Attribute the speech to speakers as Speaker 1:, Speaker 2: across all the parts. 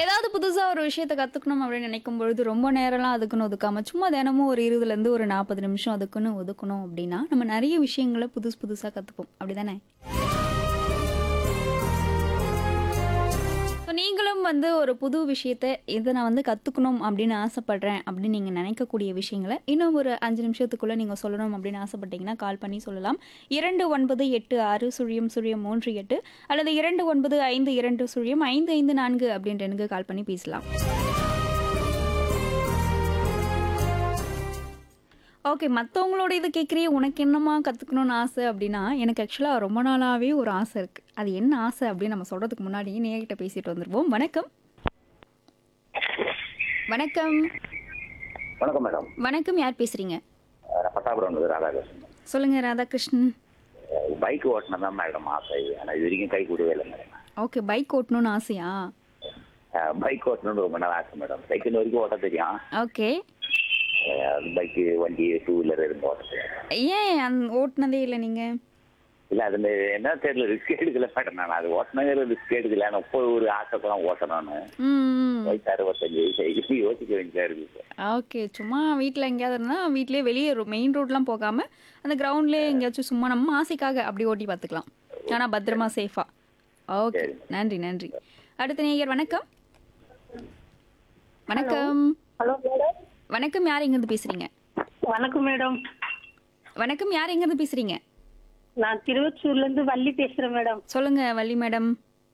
Speaker 1: ஏதாவது புதுசா ஒரு விஷயத்த கத்துக்கணும் அப்படின்னு நினைக்கும் பொழுது ரொம்ப நேரம்லாம் அதுக்குன்னு ஒதுக்காம சும்மா தினமும் ஒரு இருபதுல இருந்து ஒரு நாற்பது நிமிஷம் அதுக்குன்னு ஒதுக்கணும் அப்படின்னா நம்ம நிறைய விஷயங்களை புதுசு புதுசா கத்துப்போம் அப்படிதானே So, நீங்களும் வந்து ஒரு புது விஷயத்த இதை நான் வந்து கற்றுக்கணும் அப்படின்னு ஆசைப்படுறேன் அப்படின்னு நீங்கள் நினைக்கக்கூடிய விஷயங்களை இன்னும் ஒரு அஞ்சு நிமிஷத்துக்குள்ளே நீங்கள் சொல்லணும் அப்படின்னு ஆசைப்பட்டீங்கன்னா கால் பண்ணி சொல்லலாம் இரண்டு ஒன்பது எட்டு ஆறு சுழியம் சுழியம் மூன்று எட்டு அல்லது இரண்டு ஒன்பது ஐந்து இரண்டு சுழியம் ஐந்து ஐந்து நான்கு அப்படின்ற எனக்கு கால் பண்ணி பேசலாம் ஓகே மற்றவங்களோட இது கேட்குறிய உனக்கு என்னமா கற்றுக்கணும்னு ஆசை அப்படின்னா எனக்கு ஆக்சுவலாக ரொம்ப நாளாகவே ஒரு ஆசை இருக்குது அது என்ன ஆசை அப்படின்னு நம்ம சொல்கிறதுக்கு முன்னாடி நேர்கிட்ட பேசிட்டு வந்துருவோம் வணக்கம் வணக்கம்
Speaker 2: வணக்கம் மேடம்
Speaker 1: வணக்கம் யார் பேசுகிறீங்க
Speaker 2: நான் பட்டாபுரம் வந்து ராதாகிருஷ்ணன்
Speaker 1: சொல்லுங்கள் ராதாகிருஷ்ணன்
Speaker 2: பைக் ஓட்டணும் தான் மேடம் ஆசை ஆனால் இது வரைக்கும் கை கூடவே இல்லை மேடம்
Speaker 1: ஓகே பைக் ஓட்டணும்னு ஆசையா
Speaker 2: பைக் ஓட்டணும்னு ரொம்ப நாள் ஆசை மேடம் சைக்கிள் வரைக்கும் ஓட்ட தெரியும்
Speaker 1: ஓகே
Speaker 2: பைக்கு வண்டி டூ வீலர் இருந்து ஓட்ட தெரியும்
Speaker 1: ஏன் அந் ஓட்டுனதே இல்லை நீங்கள்
Speaker 2: இல்லை அதில் என்ன தெரியல ரிஸ்க் எடுக்கல மேடம் நான் அது ஓட்டணுங்கிற ரிஸ்க் எடுக்கல ஆனால் இப்போ ஒரு ஆசை தான் ஓட்டணும்னு
Speaker 1: ம்
Speaker 2: வயசு அறுபத்தஞ்சு வயசு ஆகிடுச்சு யோசிக்க வேண்டியதாக இருக்குது
Speaker 1: ஓகே சும்மா வீட்டில் எங்கேயாவது இருந்தால் வீட்லேயே வெளியே மெயின் ரோட்லாம் போகாமல் அந்த கிரவுண்ட்லேயே எங்கேயாச்சும் சும்மா நம்ம ஆசைக்காக அப்படி ஓட்டி பார்த்துக்கலாம் ஆனால் பத்திரமா சேஃபா ஓகே நன்றி நன்றி அடுத்த நேயர் வணக்கம் வணக்கம்
Speaker 3: ஹலோ மேடம்
Speaker 1: வணக்கம் யார் எங்கேருந்து பேசுகிறீங்க
Speaker 3: வணக்கம் மேடம்
Speaker 1: வணக்கம் யார் எங்கேருந்து பேசுகிறீங்க
Speaker 3: நான் திருவச்சூர்ல இருந்து வள்ளி பேசுறேன் மேடம்
Speaker 1: சொல்லுங்க வள்ளி மேடம்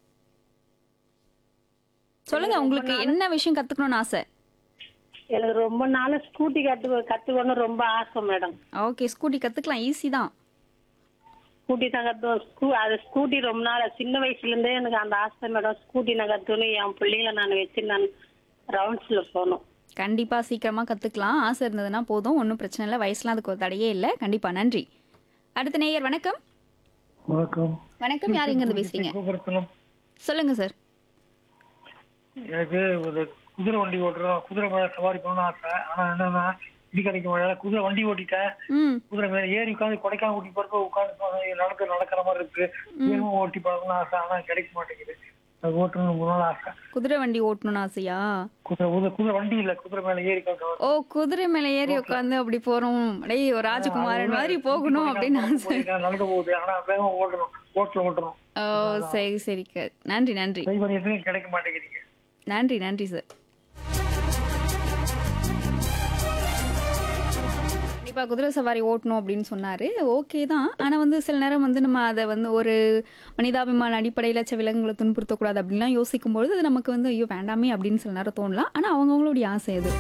Speaker 1: சொல்லுங்க உங்களுக்கு என்ன விஷயம் கற்றுக்கணும்னு ஆசை
Speaker 3: எனக்கு ரொம்ப நாள் ஸ்கூட்டி கத்து கத்துக்கணும் ரொம்ப ஆசை மேடம்
Speaker 1: ஓகே ஸ்கூட்டி கற்றுக்கலாம் ஈஸி தான்
Speaker 3: ஸ்கூட்டி தான் கத்துவோம் ஸ்கூ அது ஸ்கூட்டி ரொம்ப நாள் சின்ன வயசுல இருந்தே எனக்கு அந்த ஆசை மேடம் ஸ்கூட்டி நான் கத்துக்கணும் என் பிள்ளைங்கள நான் வச்சு நான் ரவுண்ட்ஸ்ல போகணும்
Speaker 1: கண்டிப்பாக சீக்கிரமாக கற்றுக்கலாம் ஆசை இருந்ததுன்னா போதும் ஒன்றும் பிரச்சனை இல்லை வயசுலாம் அதுக்கு ஒரு தடையே இல்லை கண்டிப்பாக நன்றி அடுத்த நேயர் வணக்கம்
Speaker 4: வணக்கம்
Speaker 1: வணக்கம் யார் எங்கேருந்து பேசுறீங்க
Speaker 4: கோபுரத்தனம்
Speaker 1: சொல்லுங்க சார்
Speaker 4: எனக்கு ஒரு குதிரை வண்டி ஓட்டுறோம் குதிரை மேல சவாரி பண்ணணும்னு ஆசை ஆனா என்னன்னா இடி கிடைக்க முடியல குதிரை வண்டி ஓட்டிட்டேன்
Speaker 1: ம்
Speaker 4: குதிரை மேல ஏறி உட்காந்து கொடைக்கான ஊட்டி போறப்ப உட்காந்து நடக்க நடக்கிற மாதிரி இருக்கு வேகமா ஓட்டி பார்க்கணும்னு ஆசை ஆனா கிடைக்க மாட்டேங்குது அது ஓட்டணும் ரொம்ப நாள் ஆசை
Speaker 1: குதிரை வண்டி ஓட்டணும்னு ஆசையா
Speaker 4: குதிரை குதிரை குதிரை வண்டி இல்ல குதிரை மேல ஏறி உட்காந்து
Speaker 1: ஓ குதிரை மேலே ஏறி உட்காந்து அப்படி போகிறோம் டேய் ஒரு ராஜகுமாரன் மாதிரி போகணும் அப்படின்னு ஆசை
Speaker 4: நடக்க போகுது ஆனா வேகமா ஓட்டணும் ஓட்டல ஓட்டணும்
Speaker 1: ஓ சரி சரி க- நன்றி நன்றி
Speaker 4: ட்ரை பண்ணி எதுவும் கிடைக்க மாட்டேங்குதுங்க
Speaker 1: நன்றி நன்றி சார் கண்டிப்பாக குதிரை சவாரி ஓட்டணும் அப்படின்னு சொன்னார் ஓகே தான் ஆனால் வந்து சில நேரம் வந்து நம்ம அதை வந்து ஒரு மனிதாபிமான அடிப்படையில் சில விலங்குகளை துன்புறுத்தக்கூடாது அப்படின்லாம் யோசிக்கும்பொழுது அது நமக்கு வந்து ஐயோ வேண்டாமே அப்படின்னு சில நேரம் தோணலாம் ஆனால் அவங்கவுங்களுடைய ஆசை அது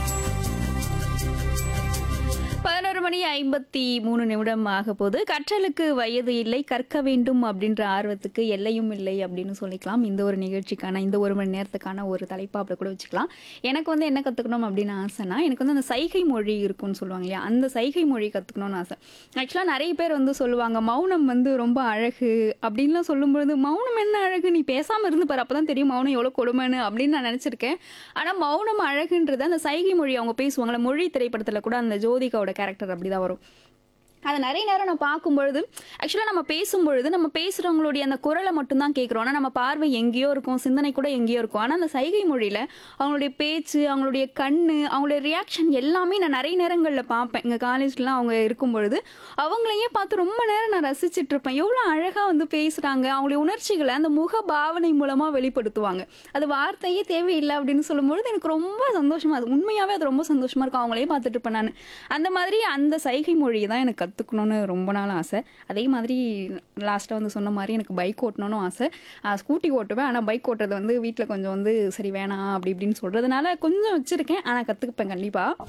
Speaker 1: பதினோரு மணி ஐம்பத்தி மூணு நிமிடம் ஆக போது கற்றலுக்கு வயது இல்லை கற்க வேண்டும் அப்படின்ற ஆர்வத்துக்கு எல்லையும் இல்லை அப்படின்னு சொல்லிக்கலாம் இந்த ஒரு நிகழ்ச்சிக்கான இந்த ஒரு மணி நேரத்துக்கான ஒரு தலைப்பா அப்படி கூட வச்சுக்கலாம் எனக்கு வந்து என்ன கற்றுக்கணும் அப்படின்னு ஆசைனா எனக்கு வந்து அந்த சைகை மொழி இருக்கும்னு சொல்லுவாங்க இல்லையா அந்த சைகை மொழி கற்றுக்கணும்னு ஆசை ஆக்சுவலாக நிறைய பேர் வந்து சொல்லுவாங்க மௌனம் வந்து ரொம்ப அழகு அப்படின்லாம் சொல்லும்பொழுது மௌனம் என்ன அழகு நீ பேசாமல் இருந்து பாரு அப்போ தான் தெரியும் மௌனம் எவ்வளோ கொடுமைன்னு அப்படின்னு நான் நினச்சிருக்கேன் ஆனால் மௌனம் அழகுன்றது அந்த சைகை மொழி அவங்க பேசுவாங்கல்ல மொழி திரைப்படத்தில் கூட அந்த ஜோதிகாவோட கேரக்டர் அப்படி தான் வரும் அதை நிறைய நேரம் நான் பார்க்கும்பொழுது ஆக்சுவலாக நம்ம பேசும்பொழுது நம்ம பேசுகிறவங்களுடைய அந்த குரலை மட்டும்தான் கேட்குறோம் ஆனால் நம்ம பார்வை எங்கேயோ இருக்கும் சிந்தனை கூட எங்கேயோ இருக்கும் ஆனால் அந்த சைகை மொழியில் அவங்களுடைய பேச்சு அவங்களுடைய கண் அவங்களுடைய ரியாக்ஷன் எல்லாமே நான் நிறைய நேரங்களில் பார்ப்பேன் எங்கள் காலேஜ்லாம் அவங்க இருக்கும் பொழுது அவங்களையே பார்த்து ரொம்ப நேரம் நான் ரசிச்சிட்டு இருப்பேன் எவ்வளோ அழகாக வந்து பேசுகிறாங்க அவங்களுடைய உணர்ச்சிகளை அந்த முக பாவனை மூலமாக வெளிப்படுத்துவாங்க அது வார்த்தையே தேவையில்லை அப்படின்னு சொல்லும்பொழுது எனக்கு ரொம்ப சந்தோஷமா அது உண்மையாகவே அது ரொம்ப சந்தோஷமா இருக்கும் அவங்களே பார்த்துட்டு இருப்பேன் நான் அந்த மாதிரி அந்த சைகை மொழியை தான் எனக்கு கற்றுக்கணுன்னு ரொம்ப நாள் ஆசை அதே மாதிரி லாஸ்ட்டாக வந்து சொன்ன மாதிரி எனக்கு பைக் ஓட்டணும்னு ஆசை ஸ்கூட்டி ஓட்டுவேன் ஆனால் பைக் ஓட்டுறது வந்து வீட்டில் கொஞ்சம் வந்து சரி வேணாம் அப்படி இப்படின்னு சொல்கிறதுனால கொஞ்சம் வச்சுருக்கேன் ஆனால் கற்றுக்குப்பேன் கண்டிப்பாக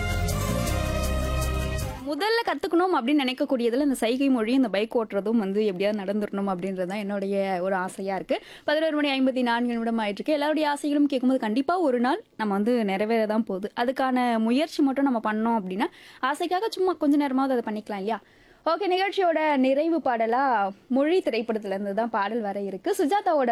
Speaker 1: முதல்ல கற்றுக்கணும் அப்படின்னு நினைக்கக்கூடியதில் இந்த சைகை மொழி இந்த பைக் ஓட்டுறதும் வந்து எப்படியாவது நடந்துடணும் அப்படின்றது தான் என்னுடைய ஒரு ஆசையாக இருக்குது பதினோரு மணி ஐம்பத்தி நான்கு நிமிடம் ஆயிட்டிருக்கு எல்லாருடைய ஆசைகளும் கேட்கும்போது கண்டிப்பாக ஒரு நாள் நம்ம வந்து நிறைவேற தான் போகுது அதுக்கான முயற்சி மட்டும் நம்ம பண்ணோம் அப்படின்னா ஆசைக்காக சும்மா கொஞ்ச நேரமாவது அதை பண்ணிக்கலாம் இல்லையா ஓகே நிகழ்ச்சியோட நிறைவு பாடலாக மொழி திரைப்படத்துல இருந்து தான் பாடல் வர இருக்கு சுஜாதாவோட